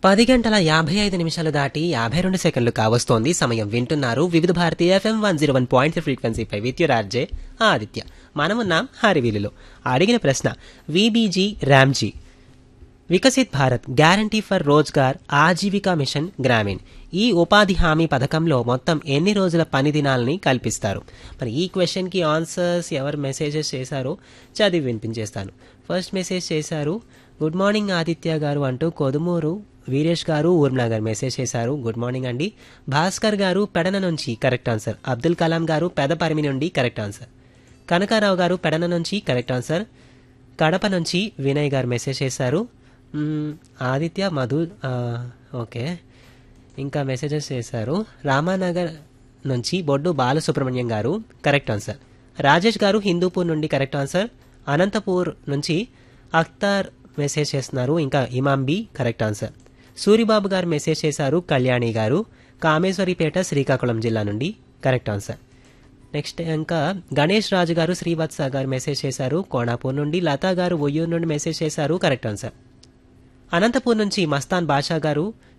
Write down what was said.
పది గంటల యాభై ఐదు నిమిషాలు దాటి యాభై రెండు సెకండ్లు కావస్తోంది సమయం వింటున్నారు Vividh Bharati FM one zero one point ఫ్రీక్వెన్సీపై విద్యురార్జే ఆదిత్య మనమున్నాం హరివీలులో అడిగిన ప్రశ్న VBG RAM G Viksit Bharat guarantee for Rozgar Ajeevika mission Gramin ఈ ఉపాధి హామీ పథకంలో మొత్తం ఎన్ని రోజుల పని దినాలని కల్పిస్తారు మరి ఈ క్వశ్చన్కి ఆన్సర్స్ ఎవరు మెసేజెస్ చేశారో చదివి వినిపించేస్తాను ఫస్ట్ మెసేజ్ చేశారు గుడ్ మార్నింగ్ ఆదిత్య గారు అంటూ కొదుమూరు వీరేష్ గారు ఊర్మిళ గారు మెసేజ్ చేశారు గుడ్ మార్నింగ్ అండి భాస్కర్ గారు పెడన నుంచి కరెక్ట్ ఆన్సర్ అబ్దుల్ కలాం గారు పెదపరిమి నుండి కరెక్ట్ ఆన్సర్ కనకారావు గారు పెడన నుంచి కరెక్ట్ ఆన్సర్ కడప నుంచి వినయ్ గారు మెసేజ్ చేశారు మ్మ్, ఆదిత్య మధు ఆ, ఓకే ఇంకా మెసేజెస్ చేశారు రామానగర్ నుంచి బొడ్డు బాలసుబ్రహ్మణ్యం గారు కరెక్ట్ ఆన్సర్ రాజేష్ గారు హిందూపూర్ నుండి కరెక్ట్ ఆన్సర్ అనంతపూర్ నుంచి అఖ్తార్ మెసేజ్ చేస్తున్నారు ఇంకా Imam B correct answer Suribabu గారు మెసేజ్ చేశారు కళ్యాణి గారు కామేశ్వరిపేట శ్రీకాకుళం జిల్లా నుండి కరెక్ట్ ఆన్సర్ నెక్స్ట్ ఇంకా గణేష్ రాజు గారు శ్రీవత్స గారు మెసేజ్ చేశారు కోణాపూర్ నుండి లతా గారు ఒయ్యూరు నుండి మెసేజ్ చేశారు కరెక్ట్ ఆన్సర్ అనంతపూర్ నుంచి మస్తాన్ బాషా గారు